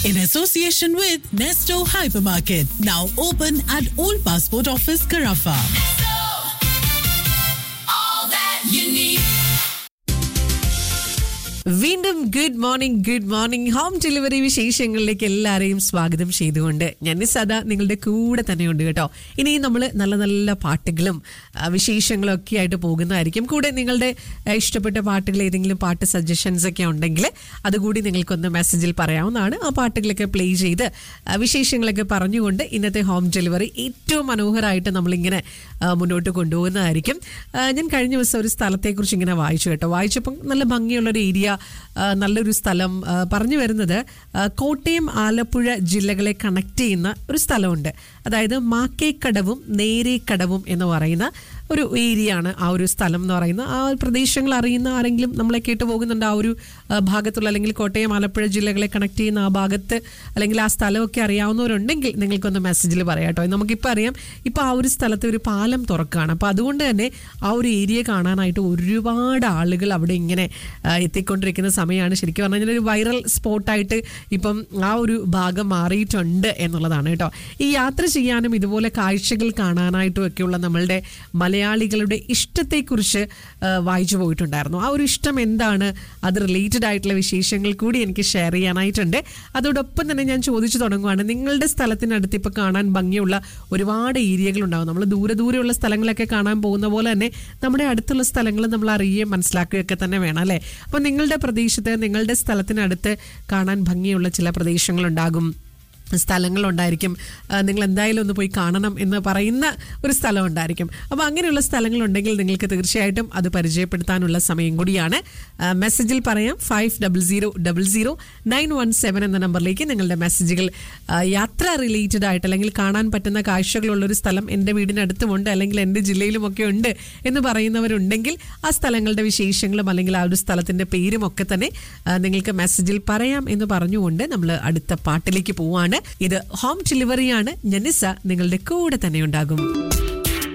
in association with Nesto Hypermarket, now open at Old Passport Office, Carafa. all that you need. വീണ്ടും good morning good morning home delivery വിശേഷങ്ങളിലേക്ക് എല്ലാവരെയും സ്വാഗതം ചെയ്തുകൊണ്ട് ഞാൻ സദാ നിങ്ങളുടെ കൂടെ തന്നെയുണ്ട് കേട്ടോ ഇനി നമ്മൾ നല്ല നല്ല പാട്ടുകളും ആ, വിശേഷങ്ങളും ഒക്കെ ആയിട്ട് പോകുന്നതായിരിക്കും കൂടെ നിങ്ങളുടെ ആ, ഇഷ്ടപ്പെട്ട പാട്ടുകൾ ഏതെങ്കിലും പാട്ട് സജഷൻസ് ഒക്കെ ഉണ്ടെങ്കിൽ അതുകൂടി നിങ്ങൾക്കൊന്ന് മെസ്സേജിൽ പറയാവുന്നതാണ് ആ പാട്ടുകളൊക്കെ പ്ലേ ചെയ്ത് ആ, വിശേഷങ്ങളൊക്കെ പറഞ്ഞുകൊണ്ട് ഇന്നത്തെ ഹോം ഡെലിവറി ഏറ്റവും മനോഹരമായിട്ട് നമ്മളിങ്ങനെ ആ, മുന്നോട്ട് കൊണ്ടുപോകുന്നതായിരിക്കും ആ, ഞാൻ കഴിഞ്ഞ ദിവസം ഒരു സ്ഥലത്തെക്കുറിച്ച് ഇങ്ങനെ വായിച്ചു കേട്ടോ വായിച്ചപ്പം നല്ല ഭംഗിയുള്ളൊരു ഏരിയ ആ, നല്ലൊരു സ്ഥലം ആ, പറഞ്ഞു വരുന്നത് ആ, കോട്ടയം ആലപ്പുഴ ജില്ലകളെ കണക്ട് ചെയ്യുന്ന ഒരു സ്ഥലമുണ്ട് അതായത് മാക്കേക്കടവും നേരേക്കടവും എന്ന് പറയുന്ന ഒരു ഏരിയ ആണ് ആ ഒരു സ്ഥലം എന്ന് പറയുന്ന ആ ഒരു പ്രദേശങ്ങൾ അറിയുന്ന ആരെങ്കിലും നമ്മളെ കേട്ട് പോകുന്നുണ്ട് ആ ഒരു ആ, ഭാഗത്തുള്ള അല്ലെങ്കിൽ കോട്ടയം ആലപ്പുഴ ജില്ലകളെ കണക്ട് ചെയ്യുന്ന ആ ഭാഗത്ത് അല്ലെങ്കിൽ ആ സ്ഥലമൊക്കെ അറിയാവുന്നവരുണ്ടെങ്കിൽ നിങ്ങൾക്കൊന്ന് മെസ്സേജിൽ പറയാം കേട്ടോ നമുക്കിപ്പോൾ അറിയാം ഇപ്പോൾ ആ ഒരു സ്ഥലത്ത് ഒരു പാലം തുറക്കുകയാണ് അപ്പോൾ അതുകൊണ്ട് തന്നെ ആ ഒരു ഏരിയ കാണാനായിട്ട് ഒരുപാട് ആളുകൾ അവിടെ ഇങ്ങനെ ആ, എത്തിക്കൊണ്ടിരിക്കുന്ന സമയമാണ് ശരിക്കും പറഞ്ഞു കഴിഞ്ഞാൽ ഒരു വൈറൽ സ്പോട്ടായിട്ട് ഇപ്പം ആ ഒരു ഭാഗം മാറിയിട്ടുണ്ട് എന്നുള്ളതാണ് കേട്ടോ ഈ യാത്ര ചെയ്യാനും ഇതുപോലെ കാഴ്ചകൾ കാണാനായിട്ടും ഒക്കെയുള്ള നമ്മളുടെ മലയാളികളുടെ ഇഷ്ടത്തെക്കുറിച്ച് ആ, വായിച്ചു പോയിട്ടുണ്ടായിരുന്നു ആ ഒരു ഇഷ്ടം എന്താണ് അത് റിലേറ്റഡ് ആയിട്ടുള്ള വിശേഷങ്ങൾ കൂടി എനിക്ക് ഷെയർ ചെയ്യാനായിട്ടുണ്ട് അതോടൊപ്പം തന്നെ ഞാൻ ചോദിച്ചു തുടങ്ങുവാണ് നിങ്ങളുടെ സ്ഥലത്തിനടുത്ത് ഇപ്പോൾ കാണാൻ ഭംഗിയുള്ള ഒരുപാട് ഏരിയകൾ ഉണ്ടാവും നമ്മൾ ദൂരെ ദൂരെയുള്ള സ്ഥലങ്ങളൊക്കെ കാണാൻ പോകുന്ന പോലെ തന്നെ നമ്മുടെ അടുത്തുള്ള സ്ഥലങ്ങൾ നമ്മൾ അറിയുകയും മനസ്സിലാക്കുകയൊക്കെ തന്നെ വേണം അല്ലേ അപ്പോൾ നിങ്ങളുടെ പ്രദേശത്ത് നിങ്ങളുടെ സ്ഥലത്തിനടുത്ത് കാണാൻ ഭംഗിയുള്ള ചില പ്രദേശങ്ങളുണ്ടാകും സ്ഥലങ്ങളുണ്ടായിരിക്കും ആ, നിങ്ങൾ എന്തായാലും ഒന്ന് പോയി കാണണം എന്ന് പറയുന്ന ഒരു സ്ഥലം ഉണ്ടായിരിക്കും അപ്പോൾ അങ്ങനെയുള്ള സ്ഥലങ്ങളുണ്ടെങ്കിൽ നിങ്ങൾക്ക് തീർച്ചയായിട്ടും അത് പരിചയപ്പെടുത്താനുള്ള സമയം കൂടിയാണ് ആ, മെസ്സേജിൽ പറയാം five double zero double zero nine one seven എന്ന നമ്പറിലേക്ക് നിങ്ങളുടെ മെസ്സേജുകൾ ആ, യാത്ര റിലേറ്റഡ് ആയിട്ട് അല്ലെങ്കിൽ കാണാൻ പറ്റുന്ന കാഴ്ചകളുള്ള ഒരു സ്ഥലം എൻ്റെ വീടിനടുത്തുമുണ്ട് അല്ലെങ്കിൽ എൻ്റെ ജില്ലയിലുമൊക്കെ ഉണ്ട് എന്ന് പറയുന്നവരുണ്ടെങ്കിൽ ആ സ്ഥലങ്ങളുടെ വിശേഷങ്ങളും അല്ലെങ്കിൽ ആ ഒരു സ്ഥലത്തിൻ്റെ പേരും ഒക്കെ തന്നെ ആ, നിങ്ങൾക്ക് മെസ്സേജിൽ പറയാം എന്ന് പറഞ്ഞുകൊണ്ട് നമ്മൾ അടുത്ത പാട്ടിലേക്ക് പോവാണ് ഇത് ഹോം ഡെലിവറിയാണ് ജനിസ നിങ്ങളുടെ കൂടെ തന്നെ ഉണ്ടാകും